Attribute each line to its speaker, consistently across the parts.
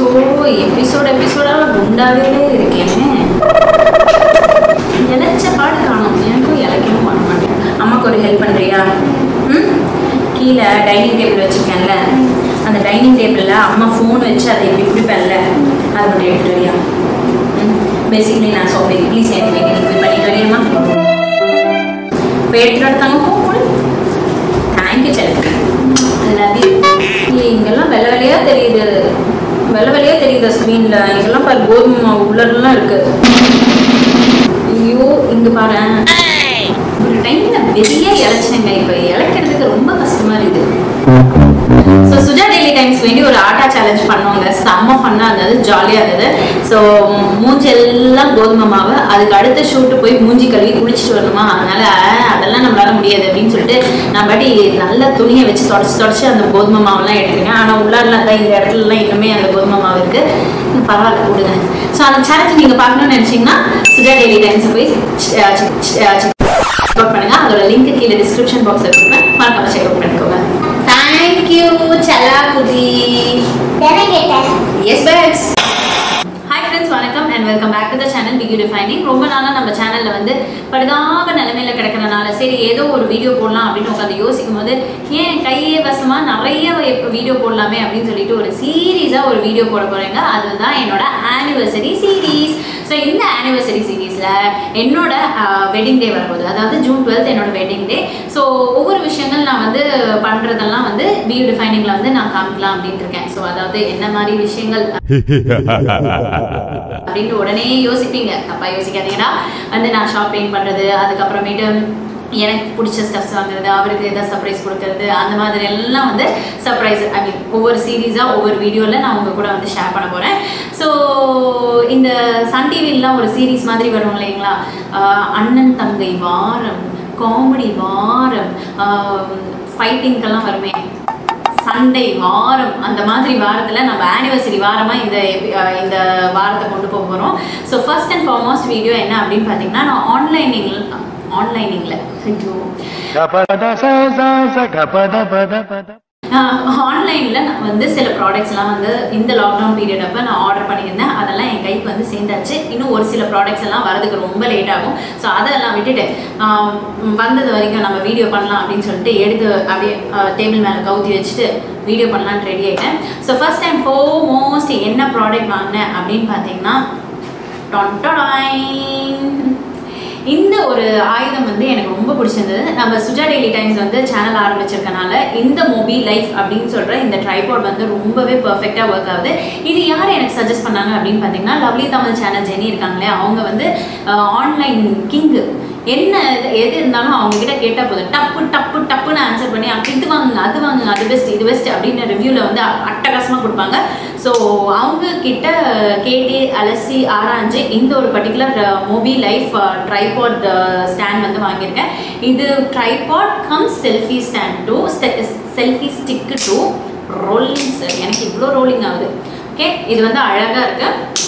Speaker 1: So episode எபிசோடாக குண்டாவே இருக்கேன் இழைச்ச பாடு காணும் எனக்கும் இலைக்கவும் பண்ண மாட்டேன் அம்மாக்கு ஒரு ஹெல்ப் பண்ணுறியா ம் கீழே டைனிங் டேபிள் வச்சுருக்கேன்ல அந்த டைனிங் டேபிளில் அம்மா ஃபோன் வச்சு அதை எப்படி பிடிப்பேன்ல அதை மட்டும் எடுத்துட்டு வரியா ம் பேசிக்கலி நான் சோம்பேறி ப்ளீஸ் எனக்கு வேண்டி நீ போய் பண்ணிட்டு வரியாம்மா போய் எடுத்துட்டு வரத்தாங்க போ தேங்க்யூ செலுக்கு லவ் யூ இங்கெல்லாம் வெள்ளை வெள்ளையா தெரியுது வெள்ளை வெள்ளையா தெரியுது ஸ்க்ரீனில் இங்கெல்லாம் பாரு கோதுமை மாவு உள்ளலாம் இருக்கு ஐயோ இங்க பாரு ஒரு டைம்ல வெளியே இழைச்சேங்க இப்போ இழைக்கிறதுக்கு ரொம்ப கஷ்டமா இருக்குது ஸோ சுஜா டெய்லி டைம்ஸ் வேண்டி ஒரு ஆட்டா சேலஞ்ச் பண்ணுவாங்க செம்ம ஃபன்னாக இருந்தது ஜாலியாக இருந்தது ஸோ மூஞ்சி எல்லாம் கோதுமை மாவு அதுக்கு அடுத்த ஷூட்டு போய் மூஞ்சி கழுவி குளிச்சுட்டு வரணுமா அதனால அஹ், அதெல்லாம் நம்மளால முடியாது அப்படின்னு சொல்லிட்டு நான் பாட்டி நல்ல துணியை வச்சு தொடச்சி தொடச்சி அந்த கோதுமை மாவுலாம் எடுத்துருக்கேன் ஆனால் உள்ளாரில் தான் இந்த இடத்துலலாம் இன்னுமே அந்த கோதுமை மாவு இருக்கு இன்னும் பரவாயில்ல கொடுங்க ஸோ அந்த சேலஞ்ச் நீங்கள் பார்க்கணும்னு நினச்சிங்கன்னா சுஜா டெய்லி டைம்ஸ் போய் செக் அவுட் பண்ணுங்க அதோட லிங்க் கீழே டிஸ்கிரிப்ஷன் பாக்ஸ்ல கொடுப்பேன் மறக்காம செக் அவுட் பண்ணிக்கோங்க தேங்க்யூ சலா குதி எஸ் பேக்ஸ் ஹாய் ஃப்ரெண்ட்ஸ் வணக்கம் and welcome back to the channel பிகியூ டிஃபைனிங் ரொம்ப நாளாக நம்ம சேனலில் வந்து பரிதாப நிலைமையில கிடக்கிறனால சரி ஏதோ ஒரு வீடியோ போடலாம் அப்படின்னு உட்காந்து யோசிக்கும் போது ஏன் கையே வசமாக நிறைய வீடியோ போடலாமே அப்படின்னு சொல்லிட்டு ஒரு சீரீஸாக ஒரு வீடியோ போட போகிறேங்க அதுதான் என்னோட ஆனிவர்சரி சீரீஸ் ஸோ இந்த ஆனிவர்சரி சீரீஸில் என்னோட வெட்டிங் டே வரும்போது அதாவது ஜூன் டுவெல்த் என்னோட வெட்டிங் டே ஸோ ஒவ்வொரு விஷயங்கள் நான் வந்து பண்ணுறதெல்லாம் வந்து பியூ டிஃபைனிங்கில் வந்து நான் காமிக்கலாம் அப்படின்ட்டு இருக்கேன் ஸோ அதாவது என்ன மாதிரி விஷயங்கள் அப்படின்னு உடனே யோசிப்பீங்க தப்பா யோசிக்காதீங்கன்னா வந்து நான் ஷாப்பிங் பண்ணுறது அதுக்கப்புறமேட்டு எனக்கு பிடிச்ச ஸ்டஃப்ஸ் வாங்குறது அவருக்கு எதாவது சர்ப்ரைஸ் கொடுக்கறது அந்த மாதிரி எல்லாம் வந்து சர்ப்ரைஸ் ஐ மீன் ஒவ்வொரு சீரீஸாக ஒவ்வொரு வீடியோவில் நான் உங்கள் கூட வந்து ஷேர் பண்ண போகிறேன் ஸோ இந்த சன் டிவிலாம் ஒரு சீரீஸ் மாதிரி வரும் இல்லைங்களா ஆஹ் அண்ணன் தங்கை வாரம் காமெடி வாரம் ஃபைட்டிங்க்கெல்லாம் வருமே சண்டே வாரம் அந்த மாதிரி வாரத்தில் நம்ம ஆனிவர்சரி வாரமாக இந்த epi- அஹ் இந்த வாரத்தை கொண்டு போக போகிறோம் so first and foremost video என்ன அப்படின்னு பார்த்தீங்கன்னா நான் ஆன்லைனிங் ஆன்லைனிங்கில் ஐயோ
Speaker 2: గపద స స స గపద పద పద
Speaker 1: ஆன்லைனில் நான் வந்து சில ப்ராடக்ட்ஸ்லாம் வந்து இந்த லாக்டவுன் பீரியட் அப்போ நான் ஆர்டர் பண்ணியிருந்தேன் அதெல்லாம் என் கைக்கு வந்து சேர்ந்தாச்சு இன்னும் ஒரு சில ப்ராடக்ட்ஸ் எல்லாம் வரதுக்கு ரொம்ப லேட் ஆகும் ஸோ அதெல்லாம் விட்டுட்டு ஆஹ் வந்தது வரைக்கும் நம்ம வீடியோ பண்ணலாம் அப்படின்னு சொல்லிட்டு எடுத்து அப்படியே டேபிள் மேலே கவுத்தி வச்சுட்டு வீடியோ பண்ணலான்னு ரெடி ஆகிட்டேன் ஸோ ஃபர்ஸ்ட் டைம் மோஸ்ட் என்ன ப்ராடக்ட் வாங்கினேன் அப்படின்னு பார்த்தீங்கன்னா டொன்டொடாயின் இந்த ஒரு ஆயுதம் வந்து எனக்கு ரொம்ப பிடிச்சிருந்தது நம்ம சுஜா டெய்லி டைம்ஸ் வந்து சேனல் ஆரம்பிச்சிருக்கனால இந்த மொபி லைஃப் அப்படின்னு சொல்ற இந்த ட்ரைபாட் வந்து ரொம்பவே பர்ஃபெக்டாக ஒர்க் ஆகுது இது யார் எனக்கு சஜஸ்ட் பண்ணாங்க அப்படின்னு பார்த்தீங்கன்னா லவ்லி தமிழ் சேனல் ஜெனி இருக்காங்களே அவங்க வந்து ஆன்லைன் கிங்கு என்ன இது எது இருந்தாலும் அவங்க கிட்ட கேட்டால் போதும் டப்பு டப்பு டப்புன்னு ஆன்சர் பண்ணி "அங்க இது வாங்குங்க அது வாங்குங்க அது பெஸ்ட் இது பெஸ்ட் அப்படின்னு ரிவ்யூவில் வந்து அ- அட்டகாசமாக கொடுப்பாங்க ஸோ அவங்க கிட்ட கேட்டு அலசி ஆராய்ஞ்சு இந்த ஒரு particular Mobi Life tripod stand வந்து வாங்கியிருக்கேன் இது tripod cum selfie stand to selfie stick to rolling sir எனக்கு இவ்வளோ ரோலிங் ஆகுது ஓகே இது வந்து அழகாக இருக்கு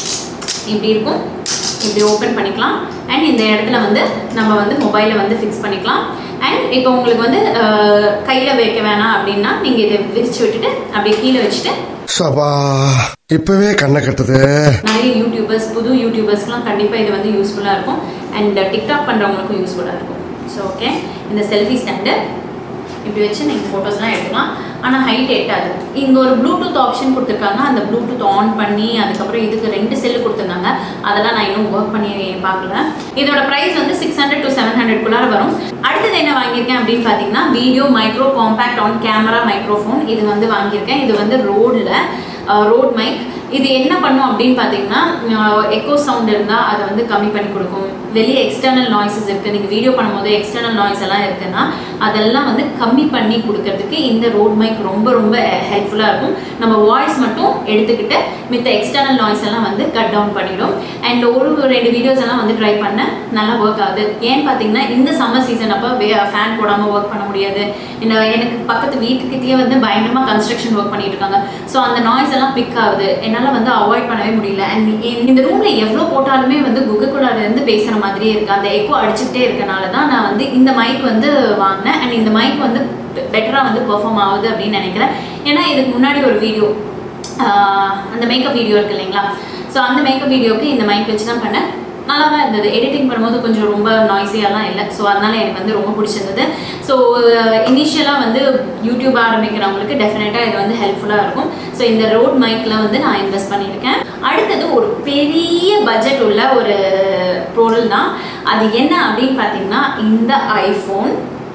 Speaker 1: இப்படி இருக்கும் இப்படி ஓப்பன் பண்ணிக்கலாம் அண்ட் இந்த இடத்துல வந்து நம்ம வந்து மொபைலை வந்து ஃபிக்ஸ் பண்ணிக்கலாம் அண்ட் இப்போ உங்களுக்கு வந்து கையில் வைக்க வேணாம் அப்படின்னா நீங்கள் இதை விரிச்சு விட்டுட்டு அப்படியே கீழே வச்சுட்டு
Speaker 3: சபா இப்பவே கண்ணை கட்டுது
Speaker 1: நிறைய யூடியூபர்ஸ் புது யூடியூபர்ஸ்க்குலாம் கண்டிப்பாக இது வந்து யூஸ்ஃபுல்லாக இருக்கும் அண்ட் டிக்டாக் பண்ணுறவங்களுக்கும் யூஸ்ஃபுல்லாக இருக்கும் ஸோ ஓகே இந்த செல்ஃபி ஸ்டாண்டு இப்படி வச்சு நீங்கள் ஃபோட்டோஸ்லாம் எடுக்கலாம் ஆனால் ஹைட் எட்டாது இங்கே ஒரு ப்ளூடூத் ஆப்ஷன் கொடுத்துருக்காங்க அந்த ப்ளூடூத் ஆன் பண்ணி அதுக்கப்புறம் இதுக்கு ரெண்டு செல்லு கொடுத்துருந்தாங்க அதெல்லாம் நான் இன்னும் ஒர்க் பண்ணி பார்க்கல இதோட ப்ரைஸ் வந்து சிக்ஸ் ஹண்ட்ரட் டு செவன் ஹண்ட்ரட்குள்ளார வரும் அடுத்தது என்ன வாங்கியிருக்கேன் அப்படின்னு பார்த்தீங்கன்னா video micro compact on camera microphone இது வந்து வாங்கியிருக்கேன் இது வந்து ரோடில் ரோட் மைக் இது என்ன பண்ணும் அப்படின்னு பார்த்தீங்கன்னா எக்கோ சவுண்ட் இருந்தால் அதை வந்து கம்மி பண்ணி கொடுக்கும் வெளியே எக்ஸ்டர்னல் நாய்ஸஸ் இருக்குது நீங்கள் வீடியோ பண்ணும்போது எக்ஸ்டர்னல் நாய்ஸ் எல்லாம் இருக்குன்னா அதெல்லாம் வந்து கம்மி பண்ணி கொடுக்கறதுக்கு இந்த ரோட் மைக் ரொம்ப ரொம்ப ஹெல்ப்ஃபுல்லாக இருக்கும் நம்ம வாய்ஸ் மட்டும் எடுத்துக்கிட்டு மித்த எக்ஸ்டர்னல் நாய்ஸ் எல்லாம் வந்து கட் டவுன் பண்ணிடும் அண்ட் ஒரு ரெண்டு வீடியோஸ் எல்லாம் வந்து ட்ரை பண்ண நல்லா ஒர்க் ஆகுது ஏன்னு பார்த்தீங்கன்னா இந்த சம்மர் சீசன் அப்போ ஃபேன் போடாமல் ஒர்க் பண்ண முடியாது இந்த எனக்கு பக்கத்து வீட்டுக்கிட்டேயே வந்து பயங்கரமாக கன்ஸ்ட்ரக்ஷன் ஒர்க் பண்ணிட்டு இருக்காங்க ஸோ அந்த நாய்ஸ் எல்லாம் பிக் ஆகுது என்னால் வந்து அவாய்ட் பண்ணவே முடியல அண்ட் இந்த ரூமில் எவ்வளோ போட்டாலுமே வந்து குகைக்குள்ளார இருந்து பேசுகிற மாதிரியே இருக்கு அந்த எக்கோ அடிச்சுக்கிட்டே இருக்கனால தான் நான் வந்து இந்த மைக் வந்து வாங்கினேன் அண்ட் இந்த மைக் வந்து பெட்டராக வந்து பெர்ஃபார்ம் ஆகுது அப்படின்னு நினைக்கிறேன் ஏன்னா இதுக்கு முன்னாடி ஒரு வீடியோ ஆஹ் அந்த மேக்கப் வீடியோ இருக்கு இல்லைங்களா ஸோ அந்த மேக்கப் வீடியோக்கு இந்த மைக் வச்சு தான் பண்ணேன் நல்லா தான் இருந்தது எடிட்டிங் பண்ணும்போது கொஞ்சம் ரொம்ப நாய்ஸியாலாம் இல்லை ஸோ அதனால எனக்கு வந்து ரொம்ப பிடிச்சிருந்தது ஸோ இனிஷியலாக வந்து யூடியூப் ஆரம்பிக்கிறவங்களுக்கு டெஃபினட்டாக இது வந்து ஹெல்ப்ஃபுல்லாக இருக்கும் ஸோ இந்த ரோட் மைக்கில் வந்து நான் இன்வெஸ்ட் பண்ணியிருக்கேன் அடுத்தது ஒரு பெரிய பட்ஜெட் உள்ள ஒரு பொருள் தான் அது என்ன அப்படின்னு பார்த்தீங்கன்னா இந்த ஐஃபோன்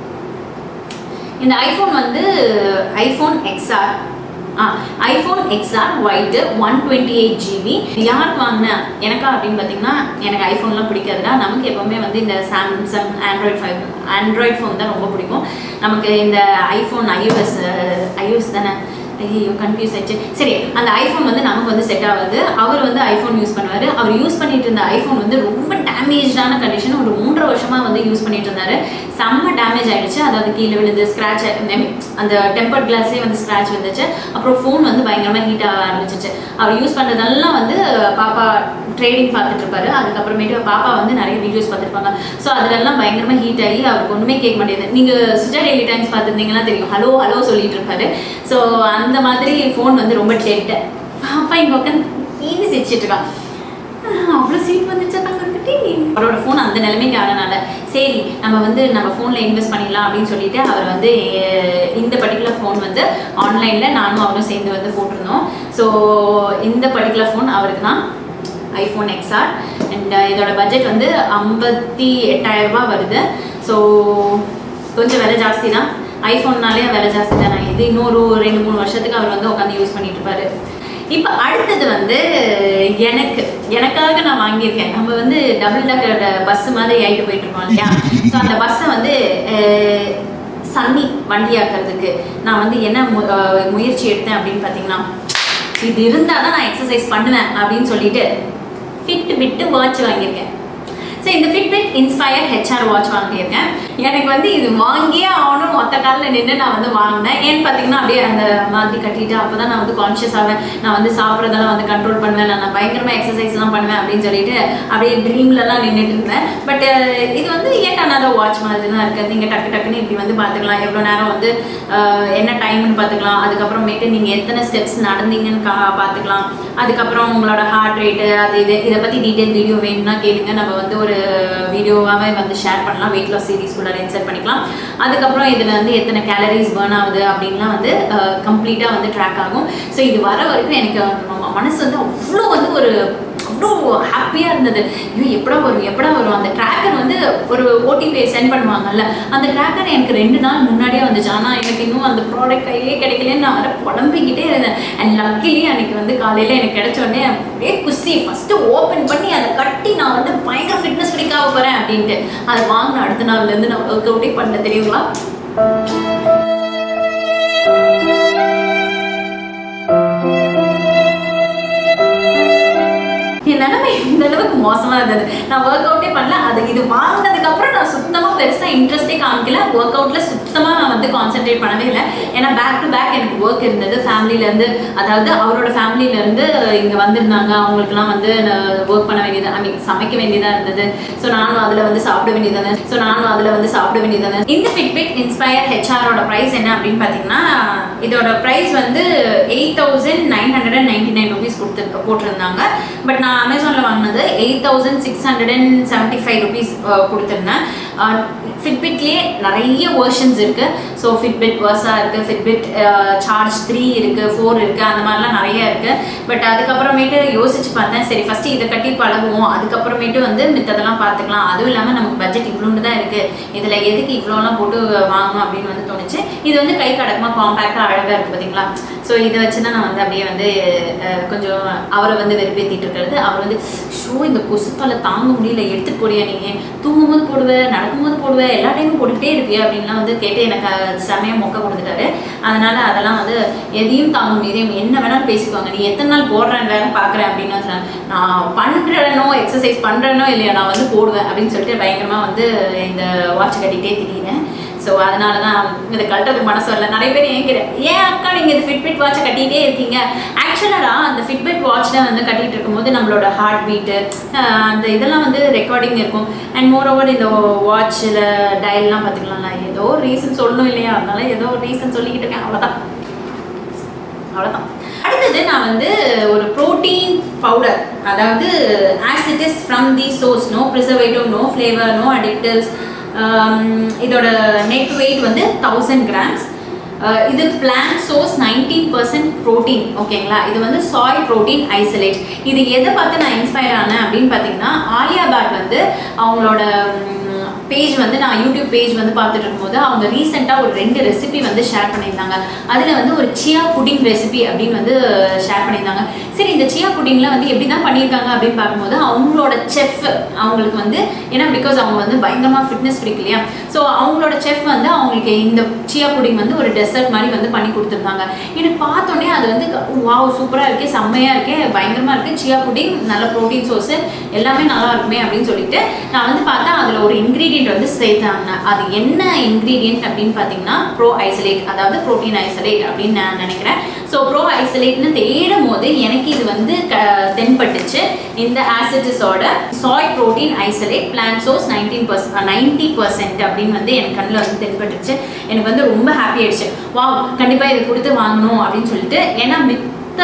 Speaker 1: இந்த ஐஃபோன் வந்து ஐஃபோன் எக்ஸ்ஆர் ஆ iPhone XR white one twenty eight GB யாருக்கு வாங்கினேன் எனக்கா அப்படின்னு பார்த்தீங்கன்னா எனக்கு ஐஃபோன்லாம் பிடிக்காதுடா நமக்கு எப்போவுமே வந்து இந்த Samsung Android five Android phone தான் ரொம்ப பிடிக்கும் நமக்கு இந்த ஐஃபோன் ஐஓஎஸ் ஐஓஎஸ் தானே ஐயோ கன்ஃபியூஸ் ஆயிடுச்சு சரி அந்த ஐஃபோன் வந்து நமக்கு வந்து செட் ஆகாது அவர் வந்து ஐஃபோன் யூஸ் பண்ணுவார் அவர் யூஸ் பண்ணிட்டு இருந்த ஐஃபோன் வந்து ரொம்ப டேமேஜான கண்டிஷன் ஒரு மூன்றரை வருஷமாக வந்து யூஸ் பண்ணிட்டு இருந்தாரு செம்ம டேமேஜ் ஆயிடுச்சு அதாவது கீழே விழுந்து ஸ்க்ராட்ச் அந்த டெம்பர் கிளாஸே வந்து ஸ்க்ராட்ச் வந்துச்சு அப்புறம் ஃபோன் வந்து பயங்கரமாக ஹீட் ஆக ஆரம்பிச்சிச்சு அவர் யூஸ் பண்ணுறதெல்லாம் வந்து பாப்பா ட்ரேடிங் பார்த்துட்டு இருப்பாரு அதுக்கப்புறமேட்டு பாப்பா வந்து நிறைய வீடியோஸ் பார்த்துருப்பாங்க ஸோ அதுலெல்லாம் பயங்கரமாக ஹீட் ஆகி அவருக்கு ஒன்றுமே கேட்க மாட்டேங்குது நீங்கள் சுஜா டெய்லி டைம்ஸ் பார்த்துருந்தீங்கன்னா தெரியும் ஹலோ ஹலோ சொல்லிட்டு இருப்பாரு ஸோ அந்த மாதிரி ஃபோன் வந்து ரொம்ப டெட்டு பாப்பா இங்கே உட்காந்து ஈஸி சிரிச்சிட்டு இருக்கான் அவ்வளோ சீட் வந்துச்சா தங்க வந்துட்டு அவரோட ஃபோன் அந்த நிலைமைக்கு ஆனனால சரி நம்ம வந்து நம்ம ஃபோனில் இன்வெஸ்ட் பண்ணிடலாம் அப்படின்னு சொல்லிட்டு அவர் வந்து அஹ், இந்த பர்டிகுலர் ஃபோன் வந்து ஆன்லைனில் நானும் அவரும் சேர்ந்து வந்து போட்டிருந்தோம் ஸோ இந்த பர்டிகுலர் ஃபோன் அவருக்கு தான் ஐஃபோன் எக்ஸ்ஆர் அண்ட் இதோட பட்ஜெட் வந்து ஐம்பத்தி எட்டாயிரம் ரூபாய் வருது ஸோ கொஞ்சம் விலை ஜாஸ்தி தான் ஐஃபோன்னாலே விலை ஜாஸ்தி தானே இது இன்னொரு ரெண்டு மூணு வருஷத்துக்கு அவர் வந்து உட்காந்து யூஸ் பண்ணிட்டு இருப்பாரு இப்போ அடுத்தது வந்து எனக்கு எனக்காக நான் வாங்கியிருக்கேன் நம்ம வந்து டபுள் டக்கர் பஸ் மாதிரி ஆகிட்டு போயிட்டு இருக்கோம் இல்லையா ஸோ அந்த பஸ்ஸை வந்து அஹ், சன்னி வண்டியாக்குறதுக்கு நான் வந்து என்ன மு- அஹ், முயற்சி எடுத்தேன் அப்படின்னு பார்த்தீங்கன்னா இது இருந்தால் தான் நான் எக்ஸசைஸ் பண்ணுவேன் அப்படின்னு சொல்லிட்டு ஃபிட் பிட்டு வாட்ச் வாங்கியிருக்கேன் ஸோ இந்த ஃபிட்பிட் இன்ஸ்பயர் ஹெச்ஆர் வாட்ச் வாங்கியிருக்கேன் எனக்கு வந்து இது வாங்கியே ஆகணும் மொத்த காலில் நின்று நான் வந்து வாங்கினேன் ஏன்னு பார்த்தீங்கன்னா அப்படியே அந்த மாதிரி கட்டிட்டு அப்போ தான் நான் வந்து கான்ஷியஸ் ஆவேன் நான் வந்து சாப்பிட்றதெல்லாம் வந்து கண்ட்ரோல் பண்ணுவேன் நான் பயங்கரமாக எக்ஸசைஸ்லாம் பண்ணுவேன் அப்படின்னு சொல்லிட்டு அப்படியே ட்ரீம்லலாம் நின்றுட்டு இருந்தேன் பட் இது வந்து ஏட் அனாத வாட்ச் மாதிரி தான் இருக்குது நீங்கள் டக்கு டக்குன்னு இப்படி வந்து பார்த்துக்கலாம் எவ்வளோ நேரம் வந்து அஹ், என்ன டைம்னு பார்த்துக்கலாம் அதுக்கப்புறமேட்டு நீங்கள் எத்தனை ஸ்டெப்ஸ் நடந்தீங்கன்னு கா பார்த்துக்கலாம் அதுக்கப்புறம் உங்களோட ஹார்ட் ரேட்டு அது இது இதை பற்றி டீட்டெயில் வீடியோ வேணும்னா கேளுங்க நம்ம வந்து ஒரு வீடியோவாகவே வந்து ஷேர் பண்ணலாம் வெயிட் லாஸ் சீரிஸ் கூட இன்சர்ட் பண்ணிக்கலாம் அதுக்கப்புறம் இதில் வந்து எத்தனை கேலரிஸ் பேர்ன் ஆகுது அப்படின்லாம் வந்து கம்ப்ளீட்டாக வந்து ட்ராக் ஆகும் ஸோ இது வர வரைக்கும் எனக்கு ம- மனசு வந்து அவ்வளோ வந்து ஒரு அவ்வளோ ஹாப்பியாக இருந்தது ஐயோ எப்படா வரும் எப்படா வரும் அந்த ட்ராக்கர் வந்து ஒரு ஓடிபி சென்ட் பண்ணுவாங்கல்ல அந்த ட்ராக்கர் எனக்கு ரெண்டு நாள் முன்னாடியே வந்துச்சு ஆனால் எனக்கு இன்னும் அந்த ப்ராடக்ட் கையிலே கிடைக்கலன்னு நான் வர புலம்பிக்கிட்டே இருந்தேன் அண்ட் லக்கிலி அன்னைக்கு வந்து காலையில் எனக்கு கிடைச்ச உடனே அப்படியே குசி ஃபஸ்ட்டு ஓப்பன் பண்ணி அதை கட்டி நான் வந்து பயங்கர ஃபிட்னஸ் ஃப்ரீக்காக போகிறேன் அப்படின்ட்டு அதை வாங்கின அடுத்த நாள்லேருந்து நான் ஒர்க் அவுட்டே பண்ண தெரியுங்களா என் நிலைமை இந்த அளவுக்கு மோசமா இருந்தது நான் ஒர்க் அவுட்டே பண்ணல அது இது வாங்கினதுக்கு அப்புறம் நான் சுத்தமா பெருசா இன்ட்ரெஸ்டே காமிக்கல ஒர்க் அவுட்ல சுத்தமா நான் வந்து கான்சென்ட்ரேட் பண்ணவே இல்லை ஏன்னா பேக் டு பேக் எனக்கு ஒர்க் இருந்தது ஃபேமிலில இருந்து அதாவது அவரோட ஃபேமிலில இருந்து இங்க வந்திருந்தாங்க அவங்களுக்குலாம் வந்து ஒர்க் பண்ண வேண்டியது ஐ மீன் சமைக்க வேண்டியதா இருந்தது ஸோ நானும் அதுல வந்து சாப்பிட வேண்டியதானே ஸோ நானும் அதுல வந்து சாப்பிட வேண்டியதானே இந்த ஃபிட்பிட் இன்ஸ்பயர் ஹெச்ஆரோட ப்ரைஸ் என்ன அப்படின்னு பார்த்தீங்கன்னா இதோட ப்ரைஸ் வந்து eight thousand nine hundred and ninety nine rupees கொடுத்து போட்டிருந்தாங்க பட் நான் அமேசானில் வாங்கினது eight thousand six hundred and seventy five rupees கொடுத்துருந்தேன் ஃபிட்பிட்லேயே நிறைய வேர்ஷன்ஸ் இருக்குது ஸோ ஃபிட்பிட் வர்ஸா இருக்குது ஃபிட்பிட் சார்ஜ் த்ரீ இருக்குது ஃபோர் இருக்குது அந்த மாதிரிலாம் நிறைய இருக்குது பட் அதுக்கப்புறமேட்டு யோசிச்சு பார்த்தேன் சரி ஃபஸ்ட்டு இதை கட்டி பழகுவோம் அதுக்கப்புறமேட்டு வந்து மித்ததெல்லாம் பார்த்துக்கலாம் அதுவும் இல்லாமல் நமக்கு பட்ஜெட் இவ்வளோண்டு தான் இருக்குது இதில் எதுக்கு இவ்வளோலாம் போட்டு வாங்கணும் அப்படின்னு வந்து தோணுச்சு இது வந்து கை கடக்கமாக காம்பேக்டாக அழகாக இருக்குது பார்த்தீங்களா ஸோ இதை வச்சு தான் நான் வந்து அப்படியே வந்து அஹ், கொஞ்சம் அவரை வந்து வெறுப்பேற்றிட்டு இருக்கிறது அவர் வந்து ஷோ இந்த கொசுப்பால தாங்க முடியல எடுத்துட்டு போறியா நீ தூங்கும்போது போடுவேன் நடக்கும்போது போடுவேன் எல்லா டைமும் போட்டுக்கிட்டே இருப்பியா அப்படின்லாம் வந்து கேட்டு எனக்கு செமையாக மொக்க கொடுத்துட்டாரு அதனால அதெல்லாம் வந்து எதையும் தாங்க முடியும் என்ன வேணாலும் பேசிக்குவாங்க நீ எத்தனை நாள் போடுறேன் வேற பார்க்குறேன் அப்படின்னு சொன்னேன். நான் பண்ணுறேனோ எக்ஸசைஸ் பண்ணுறேனோ இல்லையா நான் வந்து போடுவேன் அப்படின்னு சொல்லிட்டு பயங்கரமாக வந்து இந்த வாட்ச் கட்டிகிட்டே திரியிறேன் ஸோ அதனால தான் இதை கட்டுறதுக்கு மனசு வரல நிறைய பேர் ஏன் கேட்டேன் ஏன் அக்கா நீங்கள் இந்த ஃபிட்பிட் வாட்சை கட்டிகிட்டே இருக்கீங்க ஆக்சுவலாக அந்த ஃபிட்பிட் வாட்சில் வந்து கட்டிகிட்டு இருக்கும்போது நம்மளோட ஹார்ட் பீட்டு அந்த இதெல்லாம் வந்து ரெக்கார்டிங் இருக்கும் அண்ட் மோர் ஓவர் இந்த வாட்சில் டயல்லாம் பார்த்துக்கலாம்ல ஏதோ ஒரு ரீசன் சொல்லணும் இல்லையா அதனால ஏதோ ஒரு ரீசன் சொல்லிக்கிட்டு இருக்கேன் அவ்வளோதான் அவ்வளோதான் அடுத்தது அடுத்தது நான் வந்து ஒரு ப்ரோட்டீன் பவுடர் அதாவது as it is from the source no preservative no flavour no additives இதோட நெட் வெயிட் வந்து தௌசண்ட் கிராம்ஸ் இது plant source nineteen percent protein ஓகேங்களா இது வந்து சாய் ப்ரோட்டீன் ஐசோலேட் இது எதை பார்த்து நான் இன்ஸ்பயர் ஆனேன் அப்படின்னு பார்த்தீங்கன்னா ஆலியா பாட் வந்து அவங்களோட பேஜ் வந்து நான் யூடியூப் பேஜ் வந்து பார்த்துட்டு இருக்கும்போது அவங்க ரீசெண்டாக ஒரு ரெண்டு ரெசிபி வந்து ஷேர் பண்ணியிருந்தாங்க அதில் வந்து ஒரு சியா புடிங் ரெசிபி அப்படின்னு வந்து ஷேர் பண்ணியிருந்தாங்க சரி இந்த சியா புடிங்கில் வந்து எப்படி தான் பண்ணியிருக்காங்க அப்படின்னு பார்க்கும்போது அவங்களோட செஃப் அவங்களுக்கு வந்து ஏன்னா பிகாஸ் அவங்க வந்து பயங்கரமாக ஃபிட்னஸ் ஃப்ரீக் இல்லையா ஸோ அவங்களோட செஃப் வந்து அவங்களுக்கு இந்த சியா புடிங் வந்து ஒரு டெசர்ட் மாதிரி வந்து பண்ணி கொடுத்துருந்தாங்க எனக்கு பார்த்தோன்னே அது வந்து வாவ் சூப்பராக இருக்கே செம்மையாக இருக்கே பயங்கரமாக இருக்குது சியா புடிங் நல்ல ப்ரோட்டீன் சோர்ஸு எல்லாமே நல்லா இருக்குமே அப்படின்னு சொல்லிட்டு நான் வந்து பார்த்தா அதில் ஒரு இன்க்ரீடியன்ட் வந்து சேர்த்தாங்க அது என்ன இன்க்ரீடியன்ட் அப்படின்னு பார்த்தீங்கன்னா ப்ரோ ஐசோலேட் அதாவது ப்ரோட்டீன் ஐசோலேட் அப்படின்னு நான் நினைக்கிறேன் ஸோ ப்ரோ ஐசோலேட்னு தேடும் போது எனக்கு இது வந்து க தென்பட்டுச்சு இந்த ஆசிட்டிஸோட soy protein isolate plant source nineteen percent ninety percent அப்படின்னு வந்து எனக்கு கண்ணில் வந்து தென்பட்டுச்சு எனக்கு வந்து ரொம்ப ஹாப்பி ஆயிடுச்சு வாவ் கண்டிப்பாக இதை கொடுத்து வாங்கணும் அப்படின்னு சொல்லிட்டு ஏன்னா மித்த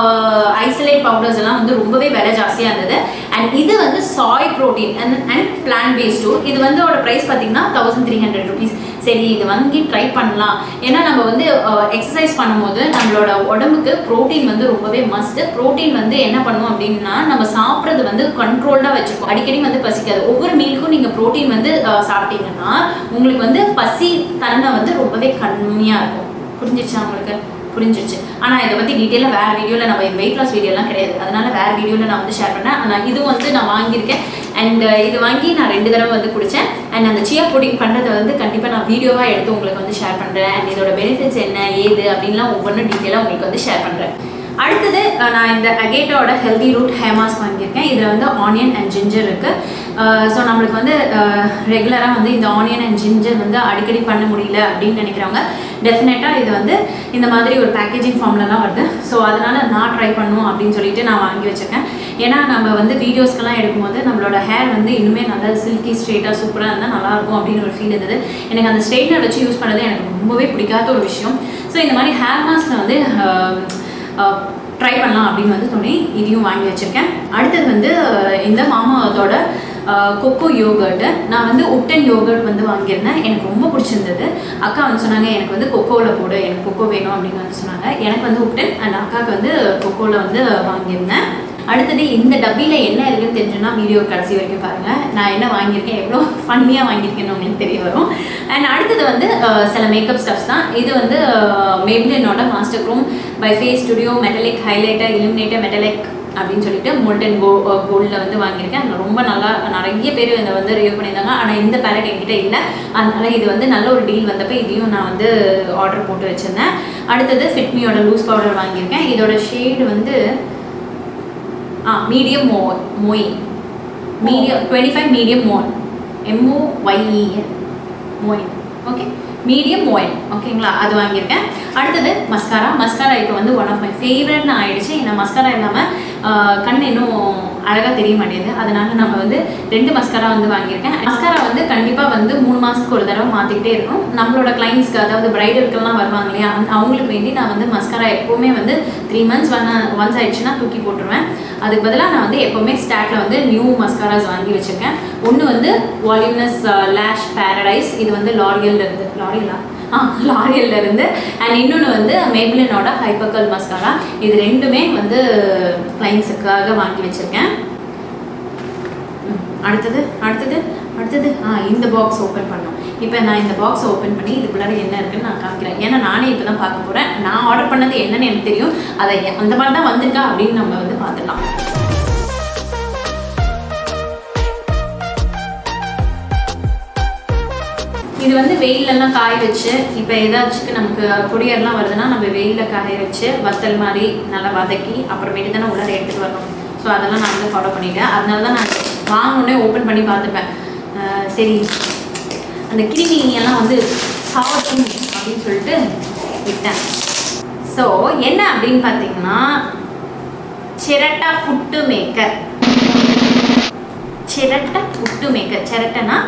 Speaker 1: ஐசோலேட் பவுடர்ஸ் எல்லாம் வந்து ரொம்பவே விலை ஜாஸ்தியாக இருந்தது அண்ட் இது வந்து soy protein and and plant based இது வந்து ஒரு ப்ரைஸ் பார்த்தீங்கன்னா தௌசண்ட் த்ரீ ஹண்ட்ரட் ருபீஸ் சரி இது வாங்கி ட்ரை பண்ணலாம் ஏன்னா நம்ம வந்து எக்ஸசைஸ் பண்ணும்போது நம்மளோட உடம்புக்கு ப்ரோட்டீன் வந்து ரொம்பவே மஸ்ட் ப்ரோட்டீன் வந்து என்ன பண்ணும் அப்படின்னா நம்ம சாப்பிட்றது வந்து கண்ட்ரோல்டாக வச்சுக்கும் அடிக்கடி வந்து பசிக்காது ஒவ்வொரு மீலுக்கும் நீங்கள் ப்ரோட்டீன் வந்து அஹ், சாப்பிட்டீங்கன்னா உங்களுக்கு வந்து பசி தன்மை வந்து ரொம்பவே கம்மியாக இருக்கும் புரிஞ்சிச்சா உங்களுக்கு புரிஞ்சிருச்சு ஆனால் இதை பற்றி டீட்டெயிலாக வேறு வீடியோவில் நம்ம வெயிட் லாஸ் வீடியோலாம் கிடையாது அதனால வேறு வீடியோவில் நான் வந்து ஷேர் பண்ணேன் ஆனால் இது வந்து நான் வாங்கியிருக்கேன் அண்ட் இது வாங்கி நான் ரெண்டு தடவை வந்து குடித்தேன் அண்ட் அந்த சியா புடிங் பண்ணுறதை வந்து கண்டிப்பாக நான் வீடியோவாக எடுத்து உங்களுக்கு வந்து ஷேர் பண்ணுறேன் அண்ட் இதோட பெனிஃபிட்ஸ் என்ன ஏது அப்படின்லாம் ஒவ்வொன்றும் டீட்டெயிலாக உங்களுக்கு வந்து ஷேர் பண்ணுறேன் அடுத்தது அஹ், நான் இந்த அகேட்டோட ஹெல்தி ரூட் ஹேர் மாஸ்க் வாங்கியிருக்கேன் இதில் வந்து ஆனியன் அண்ட் ஜிஞ்சர் இருக்குது ஸோ நம்மளுக்கு வந்து ரெகுலராக வந்து இந்த ஆனியன் அண்ட் ஜிஞ்சர் வந்து அடிக்கடி பண்ண முடியல அப்படின்னு நினைக்கிறவங்க டெஃபினட்டாக இது வந்து இந்த மாதிரி ஒரு பேக்கேஜிங் ஃபார்ம்லலாம் வருது ஸோ அதனால் நான் ட்ரை பண்ணும் அப்படின்னு சொல்லிட்டு நான் வாங்கி வச்சிருக்கேன் ஏன்னா நம்ம வந்து வீடியோஸ்க்கெல்லாம் எடுக்கும்போது நம்மளோட ஹேர் வந்து இன்னுமே நல்லா சில்கி ஸ்ட்ரெயிட்டாக சூப்பராக இருந்தால் நல்லாயிருக்கும் அப்படின்னு ஒரு ஃபீல் இருந்தது எனக்கு அந்த ஸ்ட்ரெயிட்னர் வச்சு யூஸ் பண்ணது எனக்கு ரொம்பவே பிடிக்காத ஒரு விஷயம் ஸோ இந்த மாதிரி ஹேர் மாஸ்கில் வந்து ட்ரை பண்ணலாம் அப்படின்னு வந்து தோணி இதையும் வாங்கி வச்சுருக்கேன் அடுத்தது வந்து அஹ், இந்த மாமாவத்தோட கொக்கோ யோகர்ட்டு நான் வந்து உப்டன் யோகர்ட் வந்து வாங்கியிருந்தேன் எனக்கு ரொம்ப பிடிச்சிருந்தது அக்கா வந்து சொன்னாங்க எனக்கு வந்து கொக்கோவில் போடு எனக்கு கொக்கோ வேணும் அப்படின்னு வந்து சொன்னாங்க எனக்கு வந்து உப்டன் அண்ட் அக்காவுக்கு வந்து கொக்கோவில் வந்து வாங்கியிருந்தேன் அடுத்தது இந்த டப்பியில் என்ன இருக்குன்னு தெரிஞ்சுன்னா வீடியோ கடைசி வரைக்கும் பாருங்கள் நான் என்ன வாங்கியிருக்கேன் எவ்வளோ ஃபன்னியாக வாங்கியிருக்கேன்னு உங்களுக்கு தெரிய வரும் அண்ட் அடுத்தது வந்து அஹ், சில மேக்கப் ஸ்டப்ஸ் தான் இது வந்து மேப்ளினோட master chrome by face studio metallic highlighter illuminator metallic அப்படின்னு சொல்லிட்டு மோல்டன் கோ கோல்டில் வந்து வாங்கியிருக்கேன் அது ரொம்ப நல்லா நிறைய பேர் இதை வந்து ரிவ்யூ பண்ணியிருந்தாங்க ஆனால் இந்த பேலட் என்கிட்ட இல்லை அதனால இது வந்து நல்ல ஒரு டீல் வந்தப்போ இதையும் நான் வந்து ஆர்டர் போட்டு வச்சுருந்தேன் அடுத்தது ஃபிட்மியோட லூஸ் பவுடர் வாங்கியிருக்கேன் இதோட ஷேடு வந்து ஆ மீடியம் மோ மோய் மீடியம் டுவெண்ட்டி ஃபைவ் மீடியம் மோன் M O Y E N moyen okay medium moyen ஓகேங்களா அது வாங்கியிருக்கேன் அடுத்தது மஸ்காரா மஸ்காரா இப்போ வந்து ஒன் ஆஃப் மை ஃபேவரட்னு ஆயிடுச்சு ஏன்னா மஸ்காரா இல்லாமல் கண் இன்னும் அழகாக தெரிய மாட்டேங்குது அதனால நம்ம வந்து ரெண்டு மஸ்காரா வந்து வாங்கியிருக்கேன் மஸ்காரா வந்து கண்டிப்பாக வந்து மூணு மாதத்துக்கு ஒரு தடவை மாற்றிக்கிட்டே இருக்கும் நம்மளோட கிளைண்ட்ஸ்க்கு அதாவது பிரைடலுக்கெல்லாம் வருவாங்க இல்லையா அந்த- அவங்களுக்கு வேண்டி நான் வந்து மஸ்காரா எப்போவுமே வந்து த்ரீ மந்த்ஸ் ஒன் ஒன்ஸ் ஆயிடுச்சுன்னா தூக்கி போட்டுருவேன் அதுக்கு பதிலாக நான் வந்து எப்போவுமே ஸ்டாக்ல வந்து நியூ மஸ்காராஸ் வாங்கி வச்சிருக்கேன் ஒன்று வந்து வால்யூனஸ் லேஷ் பேரடைஸ் இது வந்து லாரியல்ல இருந்து லாரியலா ஆ லாரியல்ல இருந்து அண்ட் இன்னொன்று வந்து மேப்ளினோட ஹைப்பக்கல் மஸ்காரா இது ரெண்டுமே வந்து கிளைண்ட்ஸுக்காக வாங்கி வச்சிருக்கேன் ம், அடுத்தது அடுத்தது அடுத்தது ஆ இந்த பாக்ஸ் ஓப்பன் பண்ணோம் இப்போ நான் இந்த பாக்ஸ் ஓப்பன் பண்ணி இதுக்குள்ளார என்ன இருக்குன்னு நான் காமிக்கிறேன் ஏன்னா நானே இப்போ தான் பார்க்க போகிறேன் நான் ஆர்டர் பண்ணது என்னன்னு எனக்கு தெரியும் அதை எ- அந்த மாதிரி தான் வந்திருக்கா அப்படின்னு நம்ம வந்து பார்த்துக்கலாம் இது வந்து வெயிலெல்லாம் காய வச்சு இப்போ ஏதாச்சும் நமக்கு கொடியர்லாம் வருதுன்னா நம்ம வெயிலில் காய வச்சு வத்தல் மாதிரி நல்லா வதக்கி அப்புறமேட்டு தான் உள்ளார எடுத்துகிட்டு வரணும் ஸோ அதெல்லாம் நான் வந்து ஃபாலோ பண்ணிட்டேன் அதனால தான் நான் வாங்கினோடனே ஓப்பன் பண்ணி பார்த்துப்பேன் அஹ் சரி அந்த கிருமி எல்லாம் வந்து சாப்பிடும் அப்படின்னு சொல்லிட்டு விட்டேன் ஸோ என்ன அப்படின்னு பார்த்தீங்கன்னா சிரட்டா புட்டு மேக்கர் சிரட்டை புட்டு மேக்கர் சிரட்டைனா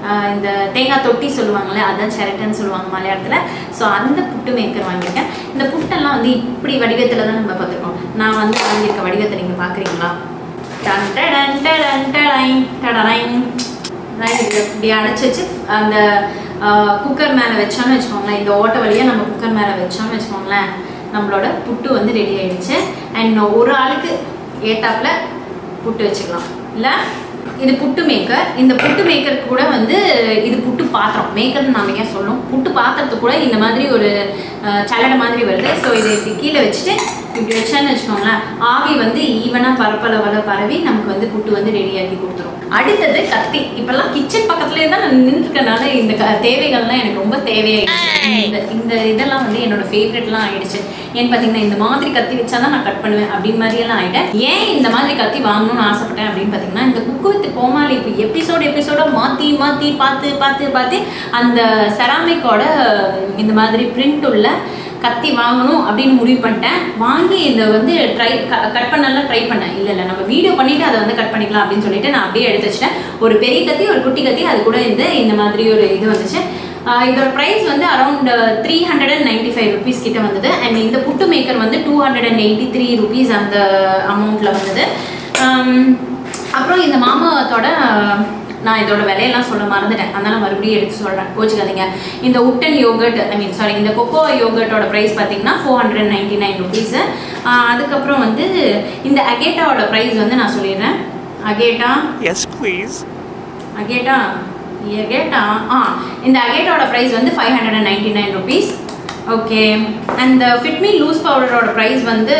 Speaker 1: ஆஹ் இந்த தேங்காய் தொட்டி சொல்லுவாங்கல்ல அதான் சிரட்டைன்னு சொல்லுவாங்க மலையாளத்தில் ஸோ அந்த புட்டு மேக்கர் வாங்கியிருக்கேன் இந்த புட்டெல்லாம் வந்து இப்படி வடிவத்தில் தான் நம்ம பார்த்துருக்கோம் நான் வந்து வாங்கியிருக்க வடிவத்தை நீங்கள் பார்க்குறீங்களா டன் டடன் டடன் டடைன் டடடைன் அதான் இது இப்படி அடைச்சி வச்சு அந்த குக்கர் மேலே வச்சோம்னு வச்சுக்கோங்களேன் இந்த ஓட்டை வழியாக நம்ம குக்கர் மேலே வச்சோம்னு வச்சுக்கோங்களேன் நம்மளோட புட்டு வந்து ரெடி ஆயிடுச்சு அண்ட் ஒரு ஆளுக்கு ஏத்தாப்புல புட்டு வச்சுக்கலாம் இல்லை இது புட்டு மேக்கர் இந்த புட்டு மேக்கருக்கு கூட வந்து இது புட்டு பாத்திரம் மேக்கர்னு நாம ஏன் சொல்லணும் புட்டு பாத்திரத்துக்கு கூட இந்த மாதிரி ஒரு சலடை மாதிரி வருது ஸோ இதை இப்படி கீழே வச்சுட்டு இப்படி வச்சேன்னு வச்சுக்கோங்களேன் ஆவி வந்து ஈவனாக பரப்பளவில் பரவி நமக்கு வந்து புட்டு வந்து ரெடியாகி கொடுத்துரும் அடுத்தது கத்தி இப்பெல்லாம் கிச்சன் பக்கத்துலேயே தான் நான் நின்றுருக்கனால இந்த க தேவைகள்லாம் எனக்கு ரொம்ப தேவையாயிடுச்சு இந்த இந்த இதெல்லாம் வந்து என்னோட ஃபேவரெட்லாம் ஆயிடுச்சு ஏன்னு பார்த்தீங்கன்னா இந்த மாதிரி கத்தி வச்சா தான் நான் கட் பண்ணுவேன் அப்படின்னு மாதிரியெல்லாம் ஆயிட்டேன் ஏன் இந்த மாதிரி கத்தி வாங்கணும்னு ஆசைப்பட்டேன் அப்படின்னு பார்த்தீங்கன்னா இந்த குக்கு வித் கோமாளி இப்போ எபிசோடு எபிசோட மாற்றி மாற்றி பார்த்து பார்த்து பார்த்து அந்த செராமிக்கோட இந்த மாதிரி பிரிண்ட் உள்ள கத்தி வாங்கணும் அப்படின்னு முடிவு பண்ணிட்டேன் வாங்கி இதை வந்து ட்ரை கட் பண்ணலாம் ட்ரை பண்ணேன் இல்லை இல்லை நம்ம வீடியோ பண்ணிட்டு அதை வந்து கட் பண்ணிக்கலாம் அப்படின்னு சொல்லிட்டு நான் அப்படியே எடுத்து வச்சிட்டேன் ஒரு பெரிய கத்தி ஒரு குட்டி கத்தி அது கூட இந்த இந்த மாதிரி ஒரு இது வந்துச்சு ஆஹ் இதோட ப்ரைஸ் வந்து around three hundred and ninety five rupees கிட்ட வந்தது அண்ட் இந்த புட்டு மேக்கர் வந்து two hundred and eighty three rupees அந்த அமௌண்ட்டில் வந்தது ஆம், அப்புறம் இந்த மாமாவத்தோட நான் இதோட விலையெல்லாம் சொல்ல மறந்துட்டேன் அதனால மறுபடியும் எடுத்து சொல்கிறேன் கோச்சுக்காதீங்க இந்த wooden yogurt I mean sorry இந்த கொக்கோ யோகர்ட்டோட ப்ரைஸ் பார்த்தீங்கன்னா four hundred ninety nine rupees அதுக்கப்புறம் வந்து இந்த அகேட்டாவோட ப்ரைஸ் வந்து நான் சொல்லிடுறேன் அகேட்டா
Speaker 4: Yes, please.
Speaker 1: அகேட்டா அகேட்டா ஆ இந்த அகேட்டாவோட ப்ரைஸ் வந்து five hundred and ninety nine rupees okay and Fit Me loose பவுடரோட ப்ரைஸ் வந்து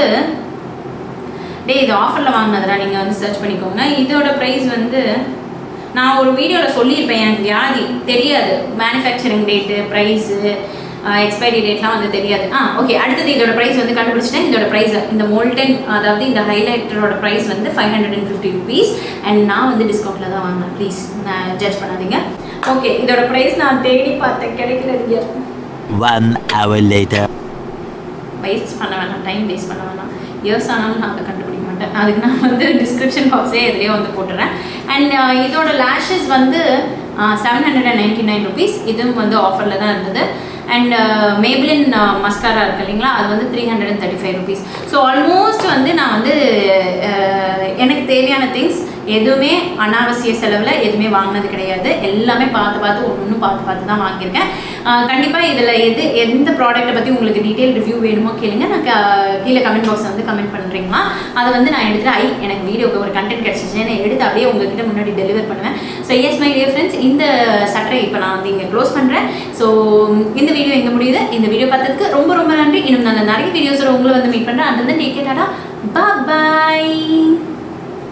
Speaker 1: டே இது ஆஃபரில் வாங்கினதுடா நீங்கள் வந்து சர்ச் பண்ணிக்கோங்க இதோட ப்ரைஸ் வந்து நான் ஒரு வீடியோவில் சொல்லியிருப்பேன் எனக்கு வியாதி தெரியாது மேனுஃபேக்சரிங் டேட்டு ப்ரைஸு எக்ஸ்பைரி டேட்லாம் வந்து தெரியாது ஆ ஓகே அடுத்தது இதோட ப்ரைஸ் வந்து கண்டுபிடிச்சிட்டேன் இதோட ப்ரைஸ் இந்த மோல்டன் அதாவது இந்த ஹைலைட்டரோட ப்ரைஸ் வந்து five hundred and fifty rupees and நான் வந்து டிஸ்கவுண்ட்டில் தான் வாங்கினேன் ப்ளீஸ் நான் ஜட்ஜ் பண்ணாதீங்க ஓகே இதோட ப்ரைஸ் நான் தேடி பார்த்தேன் கிடைக்கல
Speaker 4: One hour later.
Speaker 1: வேஸ்ட் பண்ண வேணாம் டைம் வேஸ்ட் பண்ண வேணாம் இயர்ஸ் ஆனாலும் நான் அதை கண்டுபிடிக்க மாட்டேன் அதுக்கு நான் வந்து டிஸ்கிரிப்ஷன் பாக்ஸே இதுலேயே வந்து போட்டுறேன் அண்ட் இதோட லேஷஸ் வந்து seven hundred and ninety nine rupees இதுவும் வந்து ஆஃபரில் தான் இருந்தது அண்ட் மேபிளின் மஸ்காரா இருக்கு இல்லைங்களா அது வந்து three hundred and thirty five rupees so almost வந்து நான் வந்து அஹ், எனக்கு தேவையான திங்ஸ் எதுவுமே அனாவசிய செலவில் எதுவுமே வாங்கினது கிடையாது எல்லாமே பார்த்து பார்த்து ஒன்று ஒன்று பார்த்து பார்த்து தான் வாங்கியிருக்கேன் கண்டிப்பாக இதில் எது எந்த ப்ராடக்ட்டை பற்றி உங்களுக்கு டீட்டெயில் ரிவ்யூ வேணுமோ கேளுங்க நான் க- கீழே கமெண்ட் பாக்ஸ் வந்து கமெண்ட் பண்ணுறீங்களா அதை வந்து நான் எடுத்துட்டு ஐ எனக்கு வீடியோக்கு ஒரு கண்டென்ட் கிடச்சிச்சு நான் எடுத்து அப்படியே உங்ககிட்ட முன்னாடி டெலிவர் பண்ணுவேன் so yes my dear friends இந்த சட்டரை இப்போ நான் வந்து இங்கே க்ளோஸ் பண்ணுறேன் ஸோ இந்த வீடியோ எங்கே முடியுது இந்த வீடியோ பார்த்ததுக்கு ரொம்ப ரொம்ப நன்றி இன்னும் நான் நிறைய வீடியோஸோட உங்களை வந்து மீட் பண்ணுறேன் அந்த டேக் கேட்டாடா பாய்